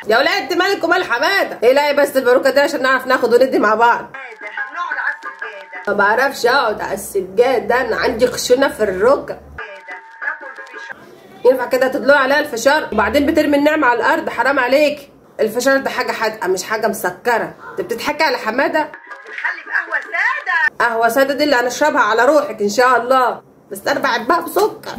يا ولاد انت مالك ومال حماده ايه لا بس الباروكه دي عشان نعرف ناخد وندي مع بعض نقعد على السجادة ما بعرفش اقعد على السجاده انا عندي خشونه في الركب ناكل فيش ينفع كده تدلوي عليها الفشار وبعدين بترمي النعمه على الارض حرام عليك الفشار ده حاجه حادقه مش حاجه مسكره انت بتضحكي على حماده ونخلي في قهوة سادة قهوه ساده دي اللي هنشربها على روحك ان شاء الله بس انا بحبها بسكر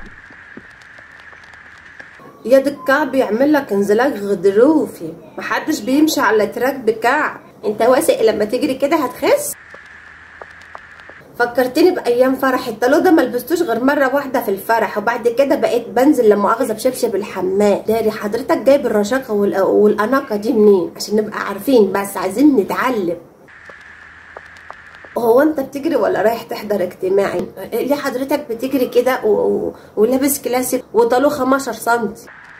يد الكعب يعمل لك انزلاق غضروفي محدش بيمشي على تراك بكعب انت واثق لما تجري كده هتخس فكرتني بايام فرح الطلو ده ما لبستوش غير مره واحده في الفرح وبعد كده بقيت بنزل لما مؤاخذه بشبشب الحمام داري حضرتك جايب الرشاقه وال- والاناقه دي منين عشان نبقى عارفين بس عايزين نتعلم هو انت بتجري ولا رايح تحضر اجتماعي ليه حضرتك بتجري كده و... و... ولابس كلاسيك وطالو 15 سم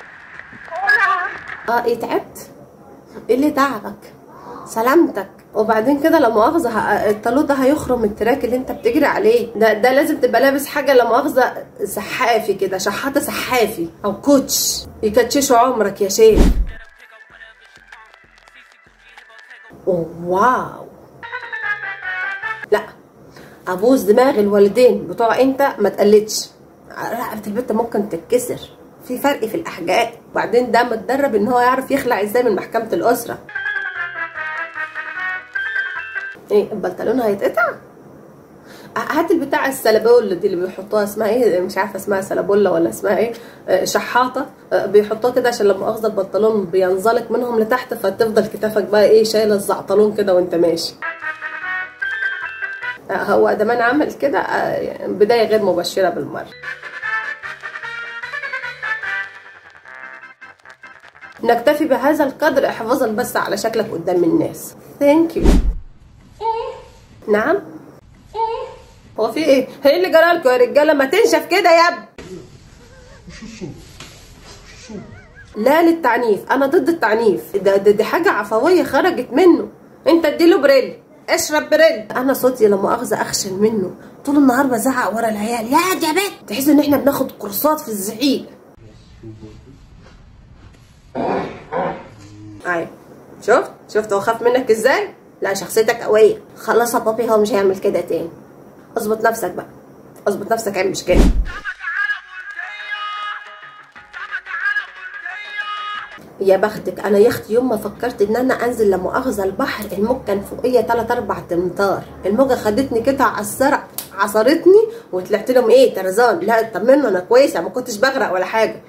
اه ايه تعبت ايه اللي تعبك سلامتك وبعدين كده لا مؤاخذه ه- الطالو ده هيخرم التراك اللي انت بتجري عليه ده ده لازم تبقى لابس حاجه لا مؤاخذه سحافي كده شحاته سحافي او كوتش يكتششوا عمرك يا شيخ واو لا ابوس دماغ الوالدين بتوع انت ما تقلدش رقبه البت ممكن تتكسر في فرق في الاحجام وبعدين ده متدرب ان هو يعرف يخلع ازاي من محكمه الاسره ايه البنطلون هيتقطع هات البتاع السلبول دي اللي بيحطوها اسمها ايه مش عارفه اسمها سلبوله ولا اسمها ايه آه، شحاطه آه، بيحطوها كده عشان لما اخذ البنطلون بينزلق منهم لتحت فتفضل كتافك بقى ايه شايله الزعطلون كده وانت ماشي آه، هو ده من عمل كده آه، يعني بدايه غير مبشره بالمره نكتفي بهذا القدر حفاظا بس على شكلك قدام الناس ثانك يو نعم هو في ايه ايه اللي جرالكوا يا رجاله ما تنشف كده يا ابني لا للتعنيف انا ضد التعنيف ده, ده دي حاجه عفويه خرجت منه انت اديله بريل اشرب بريل انا صوتي لا مؤاخذه اخشن منه طول النهار بزعق ورا العيال يا يا بنت تحس ان احنا بناخد كورسات في الزعيق ايوه شفت شفت هو خاف منك ازاي لا شخصيتك قويه خلاص يا بابي هو مش هيعمل كده تاني اظبط نفسك بقى اظبط نفسك عيب مش كده يا بختك انا يا اختي يوم ما فكرت ان انا انزل لمؤاخذه البحر الموج كان فوقيا 3 4 امتار الموجه خدتني كده عصرة عصرتني وطلعت لهم ايه ترزان لا اطمنوا انا كويسه ما كنتش بغرق ولا حاجه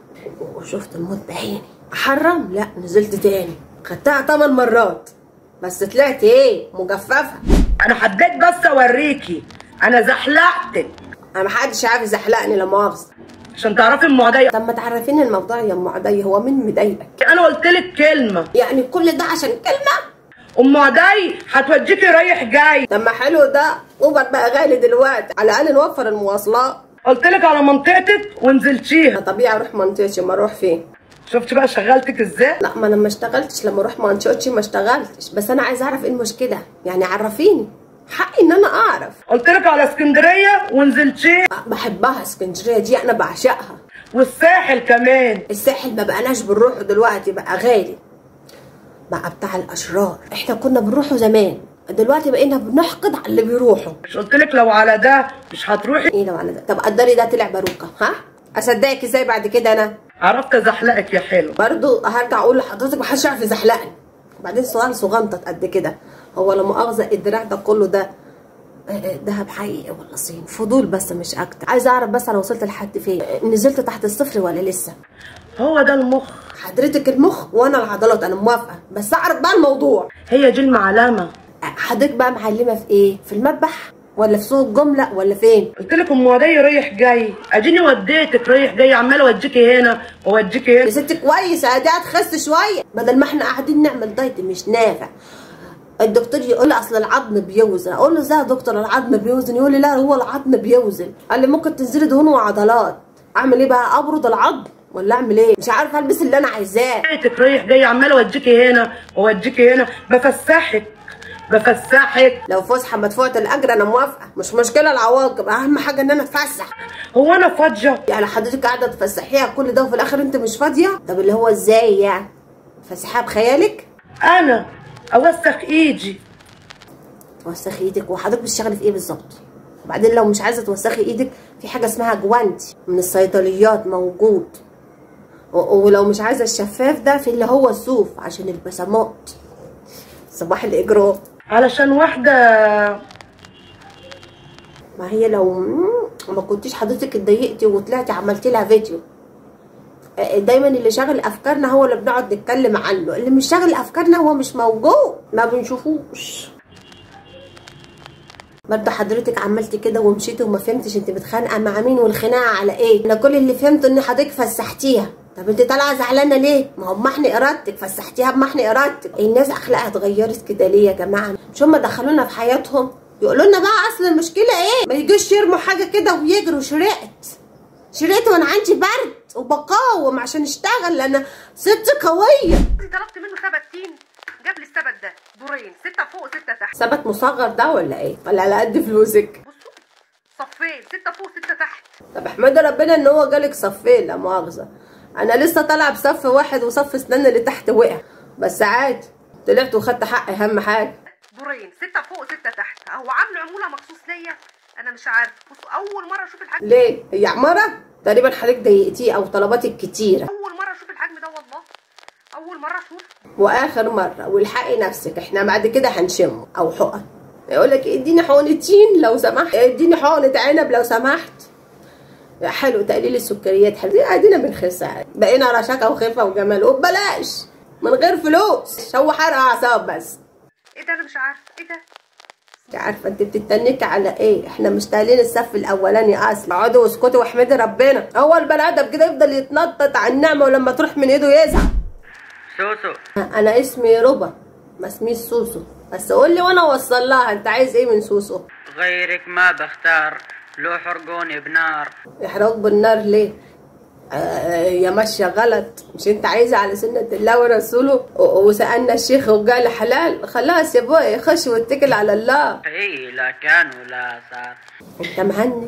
وشفت الموت بعيني احرم لا نزلت تاني خدتها 8 مرات بس طلعت ايه مجففه انا حبيت بس اوريكي انا زحلقتك انا محدش عارف يزحلقني لا مؤاخذه عشان تعرفي ام عدي طب ما تعرفيني الموضوع يا ام عدي هو مين مضايقك انا قلت لك كلمه يعني كل ده عشان كلمه ام عدي هتوديكي رايح جاي طب ما حلو ده اوبر بقى غالي دلوقتي على الاقل نوفر المواصلات قلت لك على منطقتك ونزلتيها انا طبيعي اروح منطقتي ما اروح فين شفتي بقى شغلتك ازاي لا ما انا ما اشتغلتش لما اروح منطقتي ما اشتغلتش بس انا عايزه اعرف ايه المشكله يعني عرفيني حقي ان انا اعرف قلت لك على اسكندريه ونزلتيها بحبها اسكندريه دي انا بعشقها والساحل كمان الساحل ما بقناش بنروحه دلوقتي بقى غالي بقى بتاع الاشرار احنا كنا بنروحه زمان دلوقتي بقينا بنحقد على اللي بيروحوا مش قلت لك لو على ده مش هتروحي ايه لو على ده طب قدري ده طلع باروكه ها اصدقك ازاي بعد كده انا عرفت ازحلقك يا حلو برضو هرجع اقول لحضرتك محدش يعرف يزحلقني وبعدين سؤال صغنطط قد كده هو لا مؤاخذه الدراع ده كله ده آه، آه، دهب حقيقي ولا صين فضول بس مش اكتر عايزه اعرف بس انا وصلت لحد فين آه، نزلت تحت الصفر ولا لسه هو ده المخ حضرتك المخ وانا العضلات انا موافقه بس اعرف بقى الموضوع هي دي المعلمه حضرتك بقى معلمه في ايه في المذبح ولا في سوق الجمله ولا فين قلت لك ام عدي رايح جاي اديني وديتك رايح جاي عمال اوديكي هنا واوديكي يا هنا ست كويس ادي هتخس شويه بدل ما احنا قاعدين نعمل دايت مش نافع الدكتور يقول لي اصل العظم بيوزن اقول له ازاي يا دكتور العظم بيوزن يقول لي لا هو العظم بيوزن قال لي ممكن تنزلي دهون وعضلات اعمل ايه بقى ابرد العظم ولا اعمل ايه مش عارفه البس اللي انا عايزاه وديتك رايح جاي عمال اوديكي هنا واوديكي هنا بفسحك بفسحك لو فسحه مدفوعه الاجر انا موافقه مش مشكله العواقب اهم حاجه ان انا اتفسح هو انا فاضيه يعني حضرتك قاعده تفسحيها كل ده وفي الاخر انت مش فاضيه طب اللي هو ازاي يعني فسحها بخيالك انا اوسخ ايدي توسخي ايدك وحضرتك بتشتغلي في ايه بالظبط وبعدين لو مش عايزه توسخي ايدك في حاجه اسمها جوانتي من الصيدليات موجود و- ولو مش عايزه الشفاف ده في اللي هو الصوف عشان البسامات صباح الاجرام علشان واحده ما هي لو ما كنتيش حضرتك اتضايقتي وطلعتي عملتي لها فيديو آه، دايما اللي شاغل افكارنا هو اللي بنقعد نتكلم عنه اللي مش شاغل افكارنا هو مش موجود ما بنشوفوش برضه حضرتك عملتي كده ومشيتي وما فهمتش انت متخانقه مع مين والخناقه على ايه انا كل اللي فهمته ان حضرتك فسحتيها طب انت طالعه زعلانه ليه ما هو بمحن ارادتك فسحتيها بمحن ارادتك الناس اخلاقها اتغيرت كده ليه يا جماعه مش هم دخلونا في حياتهم يقولوا لنا بقى اصل المشكله ايه ما يجوش يرموا حاجه كده ويجروا شرقت شرقت وانا عندي برد وبقاوم عشان اشتغل لان ست قويه طلبت منه ثبت تين جاب لي الثبت ده دورين سته فوق سته تحت ثبت مصغر ده ولا ايه ولا على قد فلوسك بصوا صفين سته فوق سته تحت طب احمدي ربنا ان هو جالك صفين لا مؤاخذه انا لسه طالعه بصف واحد وصف اسنان اللي تحت وقع بس عادي طلعت وخدت حقي اهم حاجه دورين سته فوق سته تحت هو عامله عموله مخصوص ليا انا مش عارف بصوا اول مره اشوف الحجم ليه هي عماره تقريبا حضرتك ضايقتيه او طلباتك كتيره اول مره اشوف الحجم ده والله اول مره اشوف واخر مره والحقي نفسك احنا بعد كده هنشمه او حقن يقول لك اديني حقنه تين لو سمحت اديني حقنه عنب لو سمحت حلو تقليل السكريات حلو دي ادينا بنخسها بقينا رشاقه وخفه وجمال وببلاش من غير فلوس هو حرق اعصاب بس ايه ده انا مش عارفه ايه ده مش عارفه انت بتتنكي على ايه احنا مشتغلين الصف الاولاني اصلا اقعدي واسكتي واحمدي ربنا هو البني ادم كده يفضل يتنطط على النعمه ولما تروح من ايده يزعل سوسو انا اسمي ربا ما اسميش سوسو بس قول لي وانا اوصل لها انت عايز ايه من سوسو غيرك ما بختار لو حرقوني بنار احرق بالنار ليه آه يا ماشية غلط مش انت عايزة على سنة الله ورسوله و- وسألنا الشيخ وقال حلال خلاص يا بوي خش واتكل على الله اي لا كان ولا صار انت مهنج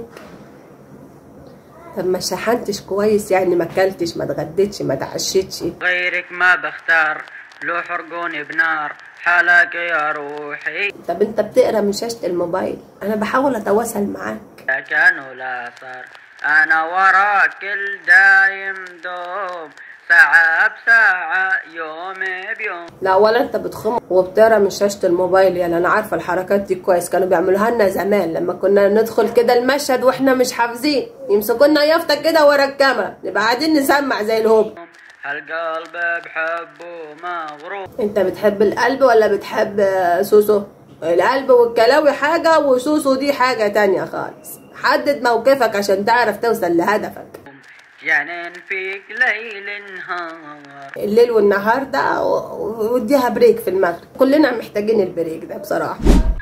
طب ما شحنتش كويس يعني ما اكلتش ما اتغديتش ما اتعشيتش غيرك ما بختار لو حرقوني بنار حالك يا روحي طب انت بتقرا من شاشة الموبايل انا بحاول اتواصل معاك لا كان ولا صار انا وراك الدايم دوم ساعة بساعة يوم بيوم لا ولا انت بتخم وبتقرا من شاشه الموبايل يعني انا عارفه الحركات دي كويس كانوا بيعملوها لنا زمان لما كنا ندخل كده المشهد واحنا مش حافظين يمسكوا لنا يافطه كده ورا الكاميرا نبقى قاعدين نسمع زي الهوب هالقلب بحبه مغروب انت بتحب القلب ولا بتحب آه، سوسو القلب والكلاوي حاجه وسوسو دي حاجه تانية خالص حدد موقفك عشان تعرف توصل لهدفك جنن فيك ليل نهار الليل والنهار ده و- واديها بريك في المغرب كلنا محتاجين البريك ده بصراحه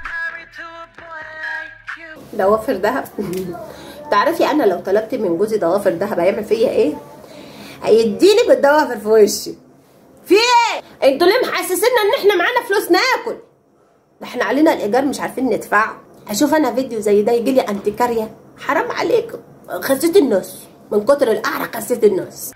ضوافر دهب تعرفي انا لو طلبت من جوزي ضوافر دهب هيعمل فيا ايه هيديني بالضوافر في وشي في ايه انتوا ليه محسسينا ان احنا معانا فلوس ناكل ده احنا علينا الايجار مش عارفين ندفعه اشوف انا فيديو زي ده يجي لي انتيكاريا حرام عليكم خسيت النص من كتر القعره خسيت النص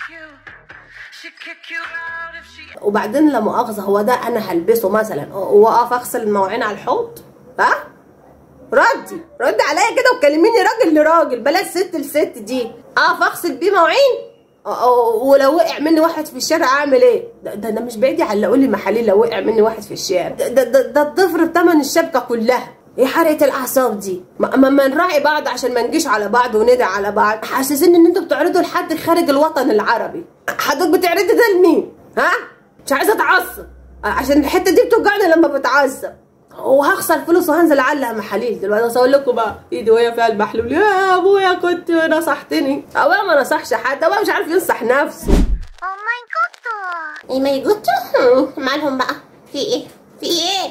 وبعدين لا مؤاخذه هو ده انا هلبسه مثلا واقف اغسل المواعين على الحوض ها ردي ردي عليا كده وكلميني راجل لراجل بلاش ست لست دي اقف اغسل بيه مواعين أ- أ- ولو وقع مني واحد في الشارع اعمل ايه ده, ده انا مش بعيد على لي محاليل لو وقع مني واحد في الشارع ده ده, ده, ده الضفر بتمن الشبكه كلها ايه حرقه الاعصاب دي ما, ما, ما نراعي بعض عشان ما نجيش على بعض وندعي على بعض حاسسين ان انتوا بتعرضوا لحد خارج الوطن العربي حضرتك بتعرضي ده لمين ها مش عايزه اتعصب عشان الحته دي بتوجعني لما بتعصب وهخسر فلوس وهنزل اعلق محاليل دلوقتي بس اقول لكم بقى ايدي وهي فيها المحلول يا ابويا كنت نصحتني ابويا ما نصحش حد ابويا مش عارف ينصح نفسه ايه ما يجوتوا مالهم بقى في ايه في ايه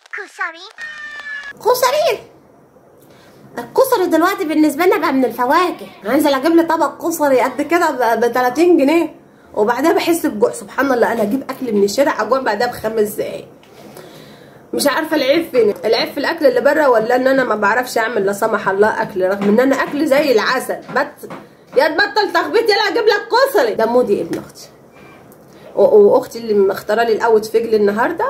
كسرين الكسري دلوقتي بالنسبه لنا بقى من الفواكه هنزل اجيب لي طبق كسري قد كده ب 30 جنيه وبعدها بحس بجوع سبحان الله انا اجيب اكل من الشارع اجوع بعدها بخمس دقايق مش عارفه العيب فين العيب في الاكل اللي بره ولا ان انا ما بعرفش اعمل لا سمح الله اكل رغم ان انا اكل زي العسل بت يا تبطل تخبيط يلا اجيب لك كسري ده مودي ابن اختي و- واختي اللي مختاره لي الاوت فيج النهارده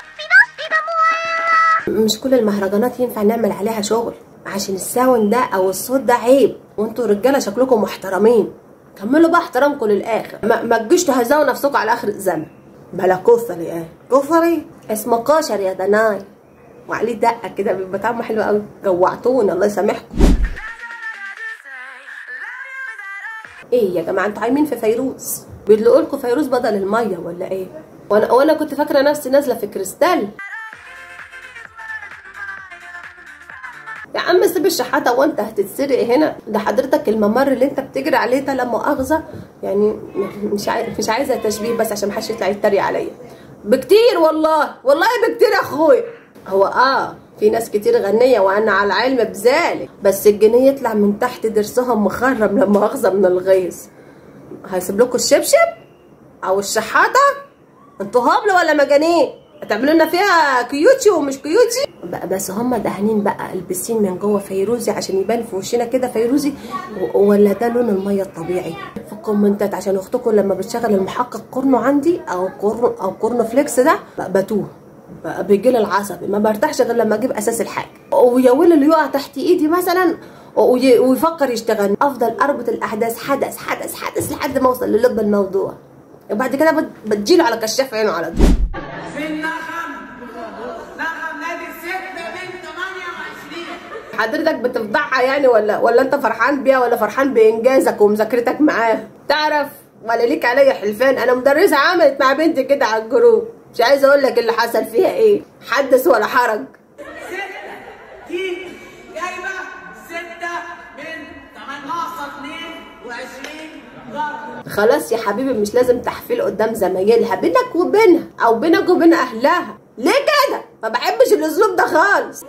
مش كل المهرجانات ينفع نعمل عليها شغل عشان الساوند ده او الصوت ده عيب وانتوا رجاله شكلكم محترمين كملوا بقى احترامكم للاخر ما, ما تجوش تهزقوا نفسكم على اخر الزمن بلا كفري ايه كفري اسمه كشر يا دناي وعليه دقه كده بيبقى طعمه حلو قوي جوعتونا الله يسامحكم ايه يا جماعه انتوا عايمين في فيروز بيدلقوا لكم فيروز بدل الميه ولا ايه وانا وانا كنت فاكره نفسي نازله في كريستال يا عم سيب الشحاته وانت هتتسرق هنا ده حضرتك الممر اللي انت بتجري عليه ده لا مؤاخذه يعني مش عاي... مش عايزه تشبيه بس عشان محدش يطلع يتريق عليا بكتير والله والله بكتير يا اخويا هو اه في ناس كتير غنيه وانا على علم بذلك بس الجنيه يطلع من تحت ضرسهم مخرم لا مؤاخذه من الغيظ هيسيب لكم الشبشب او الشحاته انتوا هبل ولا مجانين هتعملوا لنا فيها كيوتشي ومش كيوتشي بقى بس هم دهنين بقى البسين من جوه فيروزي عشان يبان في وشنا كده فيروزي و- ولا ده لون الميه الطبيعي في الكومنتات عشان اختكم لما بتشغل المحقق قرنه عندي او قرن او قرن فليكس ده بقى بتوه بقى بيجي لي العصبي ما برتاحش غير لما اجيب اساس الحاجه ويا ويلي اللي يقع تحت ايدي مثلا وي- ويفكر يشتغل افضل اربط الاحداث حدث حدث حدث لحد ما اوصل للب الموضوع وبعد كده بت- بتجيله على كشاف عينه على طول في النغم نغم نادي ستة من 28 حضرتك بتفضحها يعني ولا ولا انت فرحان بيها ولا فرحان بانجازك ومذاكرتك معاها تعرف ولا ليك عليا حلفان انا مدرسه عملت مع بنتي كده على الجروب مش عايزه اقول لك اللي حصل فيها ايه حدث ولا حرج ستة دي جايبة ستة من 8 ناقصة 22 ضرب خلاص يا حبيبي مش لازم تحفيل قدام زمايلها بينك وبينها او بينك وبين اهلها ليه كده ما بحبش الاسلوب ده خالص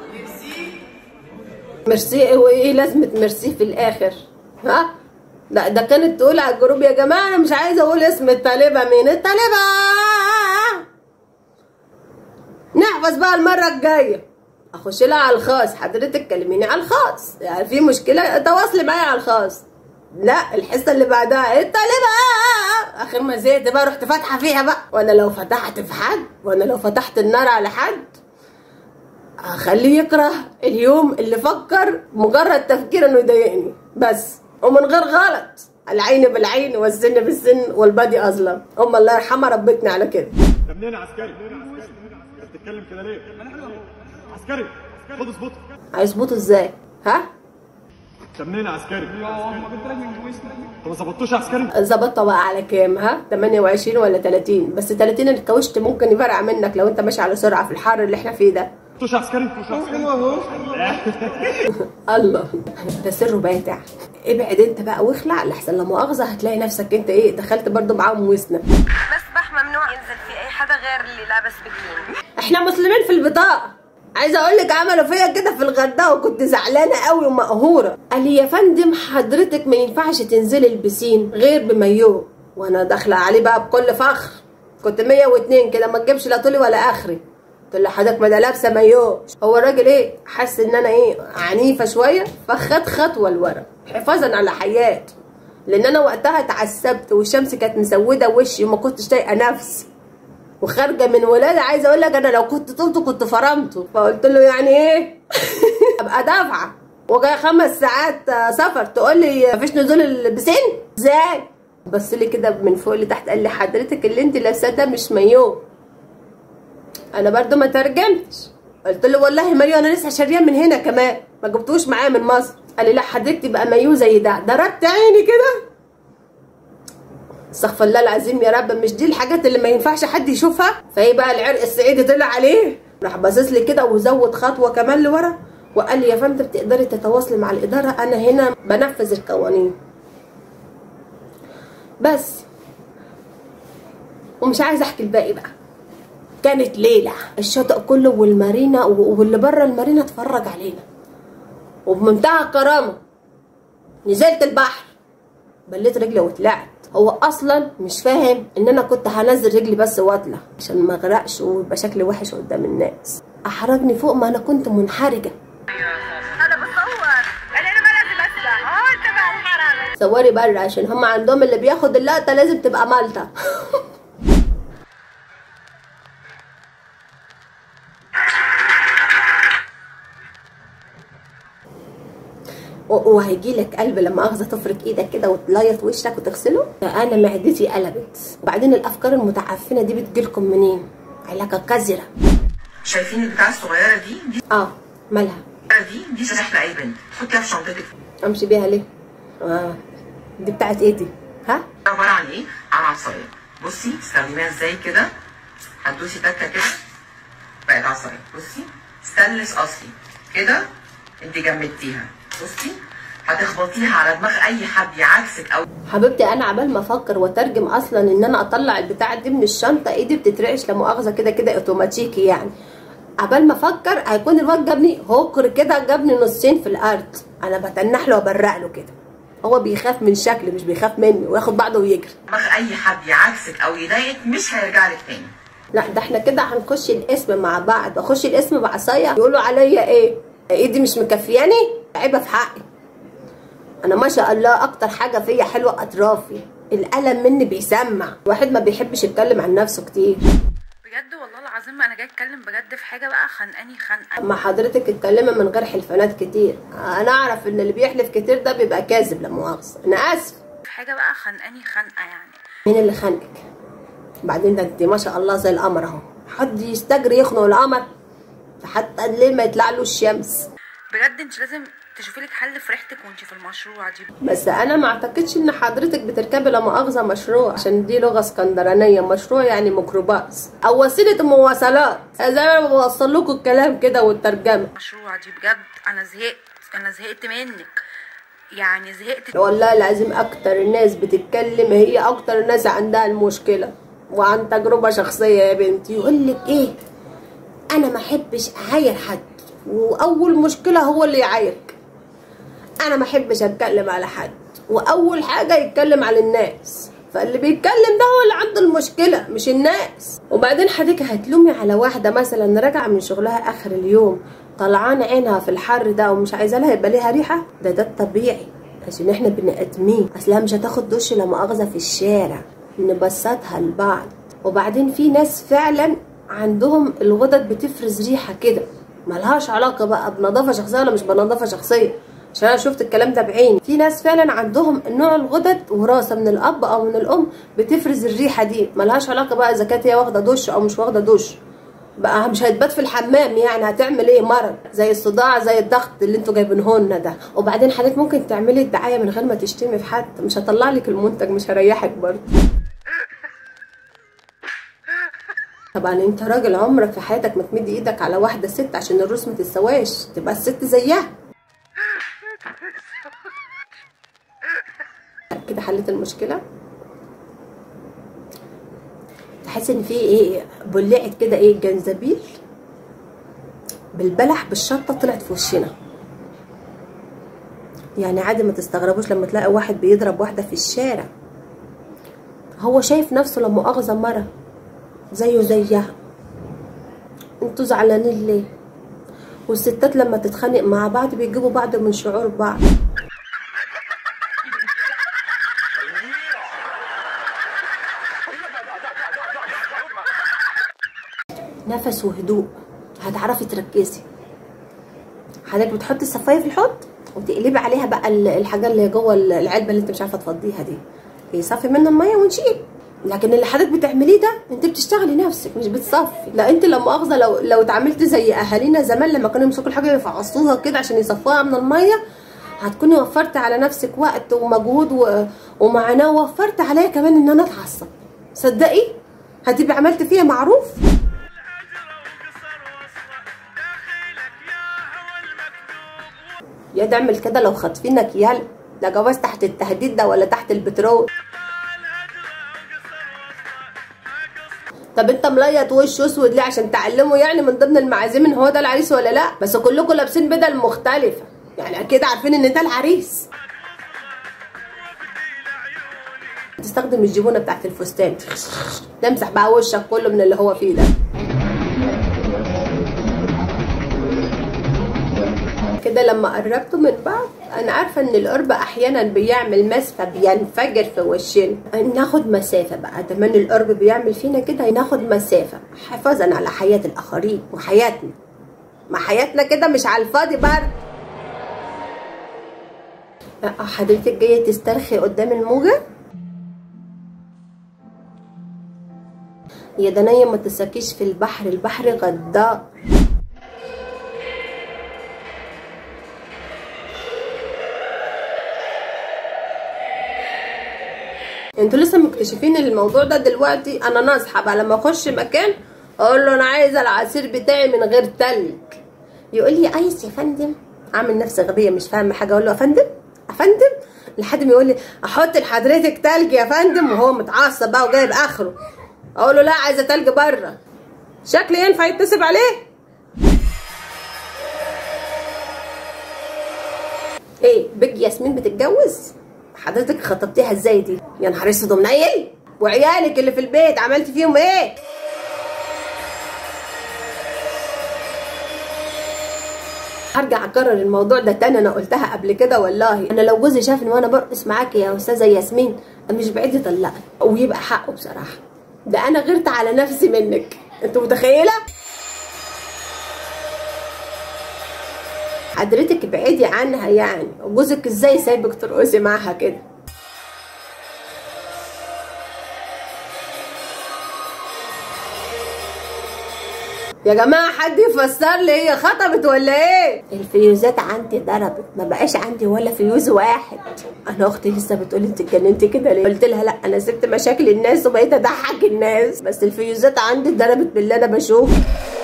ميرسي ايه وايه لازمه ميرسي في الاخر ها لا ده كانت تقول على الجروب يا جماعه انا مش عايزه اقول اسم الطالبه مين الطالبه نحفظ بقى المره الجايه اخش لها على الخاص حضرتك كلميني على الخاص يعني في مشكله تواصلي معايا على الخاص لا الحصه اللي بعدها الطالبه اخر ما زهقت بقى رحت فاتحه فيها بقى وانا لو فتحت في حد وانا لو فتحت النار على حد اخليه يكره اليوم اللي فكر مجرد تفكير انه يضايقني بس ومن غير غلط العين بالعين والسن بالسن والبادي اظلم ام الله يرحمها ربتني على كده ده منين يا عسكري؟ انت بتتكلم كده ليه؟ عسكري خد اظبطه هيظبطوا ازاي ها انت منين يا عسكري؟ انت ما ظبطتوش يا عسكري؟ ظبطها بقى على كام ها 28 ولا 30 بس 30 الكاوشت ممكن يفرقع منك لو انت ماشي على سرعه في الحر اللي احنا فيه ده ظبطوش يا عسكري؟ الله ده سره باتع ابعد انت بقى واخلع لحسن لا مؤاخذه هتلاقي نفسك انت ايه دخلت برضو معاهم وسنه مسبح ممنوع ينزل فيه اي حدا غير اللي لابس بكيني احنا مسلمين في البطاقه عايزه اقول لك عملوا فيا كده في الغردقه وكنت زعلانه قوي ومقهوره قال لي يا فندم حضرتك ما ينفعش تنزلي البسين غير بمايو وانا داخله عليه بقى بكل فخر كنت 102 كده ما تجيبش لا طولي ولا اخري قلت له حضرتك ما ده لابسه مايو هو الراجل ايه حس ان انا ايه عنيفه شويه فخد خطوه لورا حفاظا على حياتي لان انا وقتها اتعذبت والشمس كانت مسوده وشي وما كنتش طايقه نفسي وخارجه من ولاده عايزه اقول لك انا لو كنت طلته كنت فرمته فقلت له يعني ايه ابقى دافعه وجاي خمس ساعات آه، سفر تقول لي مفيش نزول البسين ازاي بص لي كده من فوق لتحت قال لي حضرتك اللي انت لابساه ده مش مايو انا برضو ما ترجمتش قلت له والله مايو انا لسه شارياه من هنا كمان ما جبتوش معايا من مصر قال لي لا حضرتك تبقى مايو زي ده ضربت عيني كده استغفر الله العظيم يا رب مش دي الحاجات اللي ما ينفعش حد يشوفها فايه بقى العرق الصعيدي طلع عليه راح باصص لي كده وزود خطوه كمان لورا وقال لي يا فندم تقدري تتواصلي مع الاداره انا هنا بنفذ القوانين بس ومش عايزه احكي الباقي بقى كانت ليله الشاطئ كله والمارينا واللي بره المارينا اتفرج علينا وبمنتهى الكرامه نزلت البحر بليت رجلي وطلعت هو اصلا مش فاهم ان انا كنت هنزل رجلي بس واطلع عشان ما اغرقش ويبقى شكلي وحش قدام الناس احرجني فوق ما انا كنت منحرجه انا بصور يعني انا ما لازم اسبح اه تبع الحرام صوري بره عشان هم عندهم اللي بياخد اللقطه لازم تبقى مالطه و- وهيجي لك قلب لما اخذ تفرك ايدك كده وتليط وشك وتغسله انا معدتي قلبت وبعدين الافكار المتعفنه دي بتجيلكم منين علاقه كزره شايفين البتاعة الصغيرة دي دي اه مالها دي دي سلاح لأي بنت تحطيها في شنطتك امشي بيها ليه اه دي بتاعت ايه دي ها عبارة عن ايه؟ عن عصاية بصي تستخدميها ازاي كده هتدوسي تكة كده بقت عصاية بصي ستانلس أصلي كده انت جمدتيها بصي هتخبطيها على دماغ أي حد يعكسك أو حبيبتي انا عبال ما افكر واترجم اصلا ان انا اطلع البتاع دي من الشنطه ايدي بتترعش لا مؤاخذه كده كده اوتوماتيكي يعني عبال ما افكر هيكون الواد جابني هوكر كده جابني نصين في الارض انا بتنح له وبرق له كده هو بيخاف من شكلي مش بيخاف مني وياخد بعضه ويجري دماغ أي حد يعكسك أو يضايقك مش هيرجع لك تاني لا ده احنا كده هنخش الاسم مع بعض واخش الاسم بعصايه يقولوا عليا ايه ايدي مش مكفياني عيبه في حقي انا ما شاء الله اكتر حاجه فيا حلوه اطرافي القلم مني بيسمع الواحد ما بيحبش يتكلم عن نفسه كتير بجد والله العظيم انا جاي اتكلم بجد في حاجه بقى خانقاني خانقه اما حضرتك اتكلمي من غير حلفانات كتير انا اعرف ان اللي بيحلف كتير ده بيبقى كاذب لا مؤاخذه انا اسف في حاجه بقى خانقاني خانقه يعني مين اللي خانقك بعدين ده انت ما شاء الله زي القمر اهو حد يستجري يخنق القمر ده حتى الليل ما يطلع له الشمس بجد انت لازم تشوفي لك حل في ريحتك وانت في المشروع دي بس انا ما اعتقدش ان حضرتك بتركبي لا مؤاخذه مشروع عشان دي لغه اسكندرانيه مشروع يعني ميكروباص او وسيله مواصلات زي ما بوصل لكم الكلام كده والترجمه المشروع دي بجد انا زهقت انا زهقت منك يعني زهقت والله لازم اكتر الناس بتتكلم هي اكتر الناس عندها المشكله وعن تجربه شخصيه يا بنتي يقول لك ايه انا ما احبش اعاير حد واول مشكله هو اللي يعايرك انا ما احبش اتكلم على حد واول حاجه يتكلم على الناس فاللي بيتكلم ده هو اللي عنده المشكله مش الناس وبعدين حضرتك هتلومي على واحده مثلا راجعه من شغلها اخر اليوم طلعان عينها في الحر ده ومش عايزه لها يبقى ليها ريحه ده ده الطبيعي عشان احنا بني ادمين اصلها مش هتاخد دش لا مؤاخذه في الشارع نبسطها لبعض وبعدين في ناس فعلا عندهم الغدد بتفرز ريحه كده ملهاش علاقه بقى بنظافه شخصيه ولا مش بنظافه شخصيه عشان انا شفت الكلام ده بعيني في ناس فعلا عندهم نوع الغدد وراثه من الاب او من الام بتفرز الريحه دي ملهاش علاقه بقى اذا كانت هي واخده دش او مش واخده دش بقى مش هتبات في الحمام يعني هتعمل ايه مرض زي الصداع زي الضغط اللي انتوا جايبينهولنا ده وبعدين حضرتك ممكن تعملي الدعايه من غير ما تشتمي في حد مش هطلع لك المنتج مش هريحك برضه طبعا انت راجل عمرك في حياتك ما تمد ايدك على واحده ست عشان الروس ما تتسواش تبقى الست زيها كده حلت المشكله تحس ان في ايه بلعت كده ايه جنزبيل بالبلح بالشطه طلعت في وشنا يعني عادي ما تستغربوش لما تلاقي واحد بيضرب واحده في الشارع هو شايف نفسه لما مؤاخذه مره زيه زيها انتوا زعلانين ليه والستات لما تتخانق مع بعض بيجيبوا بعض من شعور بعض نفس وهدوء هتعرفي تركزي حضرتك بتحطي الصفايه في الحوض وتقلبي عليها بقى ال- الحاجه اللي جوه ال- العلبه اللي انت مش عارفه تفضيها دي يصفي منها الميه ونشيل لكن اللي حضرتك بتعمليه ده انت بتشتغلي نفسك مش بتصفي لا انت لما مؤاخذه لو لو اتعاملتي زي اهالينا زمان لما كانوا يمسكوا الحاجه يفعصوها كده عشان يصفوها من الميه هتكوني وفرت على نفسك وقت ومجهود و... ومعاناه ووفرت عليا كمان ان انا اتعصب صدقي هتبقي عملت فيها معروف يا تعمل كده لو خاطفينك يالا ده جواز تحت التهديد ده ولا تحت البترول طب انت مليط وش اسود ليه عشان تعلمه يعني من ضمن المعازيم ان هو ده العريس ولا لا بس كلكم لابسين بدل مختلفه يعني اكيد عارفين ان ده العريس تستخدم الجبونه بتاعت الفستان تمسح بقى وشك كله من اللي هو فيه ده كده لما قربتوا من بعض انا عارفه ان القرب احيانا بيعمل مس فبينفجر في وشنا ناخد مسافه بقى كمان القرب بيعمل فينا كده ناخد مسافه حفاظا على حياه الاخرين وحياتنا ما حياتنا كده مش على الفاضي برضه أه، حضرتك جايه تسترخي قدام الموجه يا دنيا ما تسكيش في البحر البحر غدار انتوا لسه مكتشفين الموضوع ده دلوقتي انا ناصحه بقى لما اخش مكان اقول له انا عايزه العصير بتاعي من غير تلج يقول لي ايس يا فندم اعمل نفسي غبيه مش فاهمه حاجه اقول له يا فندم يا فندم لحد ما يقول لي احط لحضرتك تلج يا فندم وهو متعصب بقى وجايب اخره اقول له لا عايزه تلج بره شكلي ينفع يتنسب عليه ايه بيج ياسمين بتتجوز حضرتك خطبتيها ازاي دي يا نهار اسود ومنيل وعيالك اللي في البيت عملتي فيهم ايه هرجع اكرر الموضوع ده تاني انا قلتها قبل كده والله انا لو جوزي شافني وانا برقص معاكي يا استاذه ياسمين مش بعيد يطلقني ويبقى حقه بصراحه ده انا غيرت على نفسي منك انت متخيله حضرتك بعيدي عنها يعني جوزك ازاي سايبك ترقصي معاها كده يا جماعه حد يفسر لي هي خطبت ولا ايه الفيوزات عندي ضربت ما بقاش عندي ولا فيوز واحد انا اختي لسه بتقول انت اتجننتي كده ليه قلت لها لا انا سبت مشاكل الناس وبقيت اضحك الناس بس الفيوزات عندي ضربت باللي انا بشوفه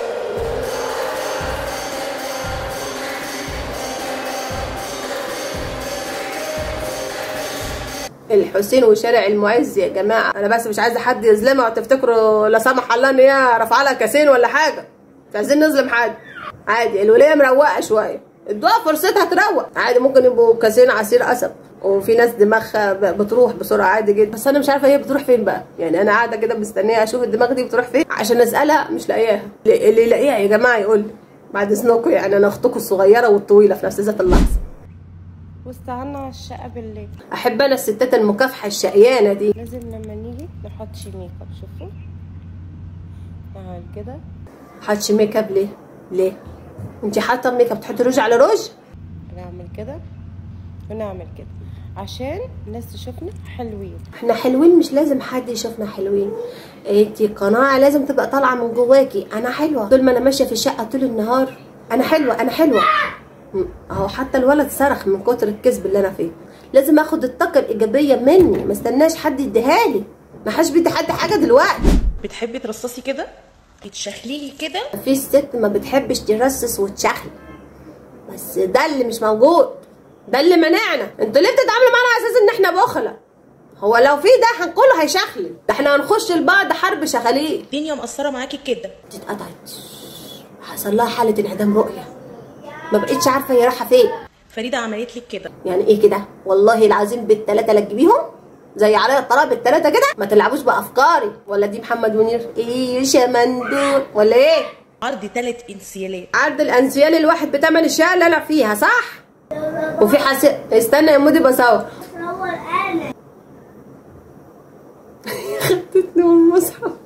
الحسين وشارع المعز يا جماعه انا بس مش عايزه حد يظلمها وتفتكروا لا سمح الله ان هي رافعه لها كاسين ولا حاجه مش عايزين نظلم حد عادي الوليه مروقه شويه ادوها فرصتها تروق عادي ممكن يبقوا كاسين عصير قصب وفي ناس دماغها ب- بتروح بسرعه عادي جدا بس انا مش عارفه هي بتروح فين بقى يعني انا قاعده كده مستنيه اشوف الدماغ دي بتروح فين عشان اسالها مش لاقياها اللي اللي يلاقيها يا جماعه يقول لي بعد اذنكم يعني انا اختكم الصغيره والطويله في نفس ذات اللحظه واستعنا على الشقة بالليل احب انا الستات المكافحه الشقيانه دي لازم لما نيجي نحطش ميك اب شوفوا اهو كده حطش ميك اب ليه ليه انت حاطه ميك اب تحطي روج على روج نعمل كده ونعمل كده عشان الناس تشوفنا حلوين احنا حلوين مش لازم حد يشوفنا حلوين انتي قناعه لازم تبقى طالعه من جواكي انا حلوه طول ما انا ماشيه في الشقه طول النهار انا حلوه انا حلوه م، اهو حتى الولد صرخ من كتر الكذب اللي انا فيه لازم اخد الطاقه الايجابيه مني ما استناش حد يديها لي ما حدش بيدي حد حاجه دلوقتي بتحبي ترصصي كده تتشخليلي كده في ست ما بتحبش ترصص وتشخل بس ده اللي مش موجود ده اللي منعنا انتوا ليه بتتعاملوا معانا على اساس ان احنا بخله هو لو في ده هنقوله هيشخلي ده احنا هنخش لبعض حرب شخاليل الدنيا مقصره معاكي كده دي اتقطعت حصل لها حاله انعدام رؤيه ما بقتش عارفه هي رايحه فين فريده عملت لك كده يعني ايه كده والله العظيم بالتلاته لا تجيبيهم زي عليا الطلاق بالتلاته كده ما تلعبوش بافكاري ولا دي محمد منير ايه شمندو ولا ايه عرض ثلاث انسيالات عرض الانسيال الواحد بتمن الشقه اللي انا فيها صح وفي حس استنى يا مودي بصور خدتني من المصحف